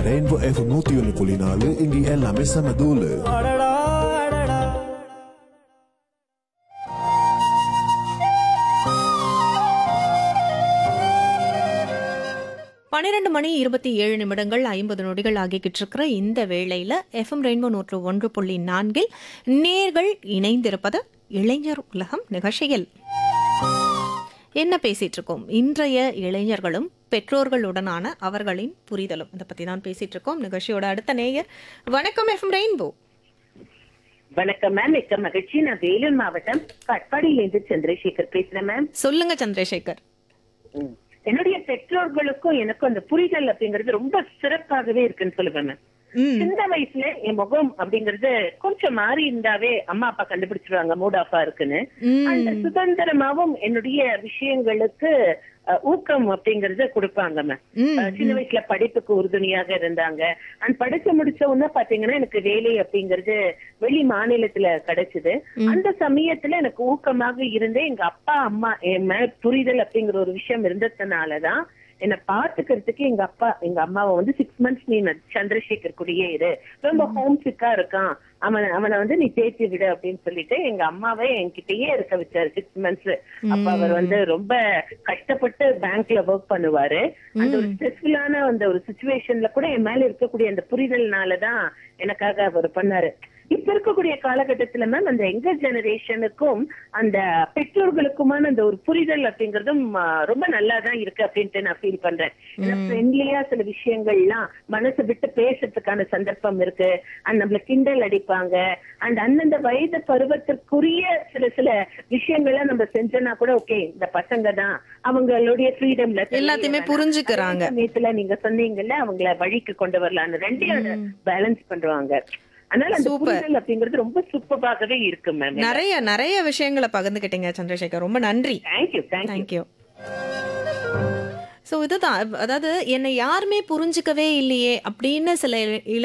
Rainbow F நூத்தி ஒன்னு புள்ளி நாலு இங்க எல்லாமே செம தூளு பன்னிரண்டு மணி இருபத்தி ஏழு நிமிடங்கள் ஐம்பது நொடிகள் ஆகிக்கிட்டு இருக்கிற இந்த வேளையில எஃப்எம் ரெயின்போ நூற்று ஒன்று புள்ளி நான்கில் நேர்கள் இணைந்திருப்பது இளைஞர் உலகம் நிகழ்ச்சியில் என்ன பேசிட்டு இருக்கோம் இன்றைய இளைஞர்களும் பெற்றோர்களுடனான அவர்களின் புரிதலும் இதை பத்தி தான் பேசிட்டு இருக்கோம் நிகழ்ச்சியோட அடுத்த நேயர் வணக்கம் எஃப்எம் ரெயின்போ வணக்கம் மேம் மிக்க மகிழ்ச்சி நான் வேலூர் மாவட்டம் கட்பாடியிலிருந்து சந்திரசேகர் பேசுறேன் மேம் சொல்லுங்க சந்திரசேகர் ம். என்னுடைய பெற்றோர்களுக்கும் எனக்கும் அந்த புரிதல் அப்படிங்கிறது ரொம்ப சிறப்பாகவே இருக்குன்னு சொல்லுவேன் மேம் ம் சின்ன வயசுல என் முகம் அப்படிங்கறது கொஞ்சம் மாறி இருந்தாவே அம்மா அப்பா கண்டுபிடிச்சிருவாங்க மூட் ஆஃபா இருக்குன்னு ம். அந்த சுதந்திரமாவும் என்னுடைய விஷயங்களுக்கு அஹ், ஊக்கம் அப்படிங்கறத கொடுப்பாங்க மேம் ம், அஹ், சின்ன வயசுல படிப்புக்கு உறுதுணையாக இருந்தாங்க அண்ட் படிச்சு முடிச்ச உடனே பாத்தீங்கன்னா எனக்கு வேலை அப்படிங்கறது வெளி மாநிலத்துல கிடைச்சது அந்த சமயத்துல எனக்கு ஊக்கமாக இருந்தே எங்க அப்பா அம்மா என் மேல புரிதல் அப்படிங்கிற ஒரு விஷயம் இருந்ததுனாலதான் என்னை பாத்துக்கிறதுக்கு எங்க அப்பா எங்க அம்மாவை வந்து சிக்ஸ் மந்த்ஸ் நீ ந- சந்திரசேகர் கூடயே இரு ரொம்ப ஹோம் சிக்கா இருக்கான் அவனை அவனை வந்து நீ தேய்ச்சி விடு அப்படின்னு சொல்லிட்டு எங்க அம்மாவை என்கிட்டயே இருக்க வச்சாரு சிக்ஸ் மந்த்ஸ் அப்ப அவர் வந்து ரொம்ப கஷ்டப்பட்டு பேங்க்ல ஒர்க் பண்ணுவாரு அந்த ஒரு ஸ்ட்ரெஸ்ஃபுல்லான அந்த ஒரு சுச்சுவேஷன்ல கூட என் மேல இருக்கக்கூடிய அந்த புரிதல்னாலதான் எனக்காக அவர் பண்ணாரு இப்ப இருக்கக்கூடிய காலகட்டத்துல மேம் அந்த எங்கர் ஜெனரேஷனுக்கும் அந்த பெற்றோர்களுக்குமான அந்த ஒரு புரிதல் அப்படிங்கறதும் ஆ, ரொம்ப நல்லா தான் இருக்கு அப்படின்ட்டு நான் ஃபீல் பண்றேன் ஏன்னா ஃப்ரெண்ட்லியா சில விஷயங்கள்லாம் மனசு விட்டு பேசுறதுக்கான சந்தர்ப்பம் இருக்கு அண்ட் நம்மள கிண்டல் அடிப்பாங்க அண்ட் அந்தந்த வயது பருவத்திற்குரிய சில சில விஷயங்களை நம்ம செஞ்சோம்னா கூட ஓகே இந்த பசங்க தான் அவங்களுடைய ஃப்ரீடம்ல எல்லாத்தையுமே புரிஞ்சுக்கிறாங்க. சமயத்துல நீங்க சொன்னீங்கல்ல அவங்கள வழிக்கு கொண்டு வரலாம்னு ரெண்டையும் பேலன்ஸ் பண்றாங்க அதனால அந்த Super. புரிதல் அப்படிங்கிறது ரொம்ப சூப்பராகவே இருக்கு மேம் நிறைய நிறைய விஷயங்களை பகிர்ந்துக்கிட்டீங்க சந்திரசேகர் ரொம்ப நன்றி தேங்க்யூ தேங்க்யூ தேங்க்யூ ஸோ இதுதான் அதாவது என்னை யாருமே புரிஞ்சுக்கவே இல்லையே அப்படின்னு சில இளை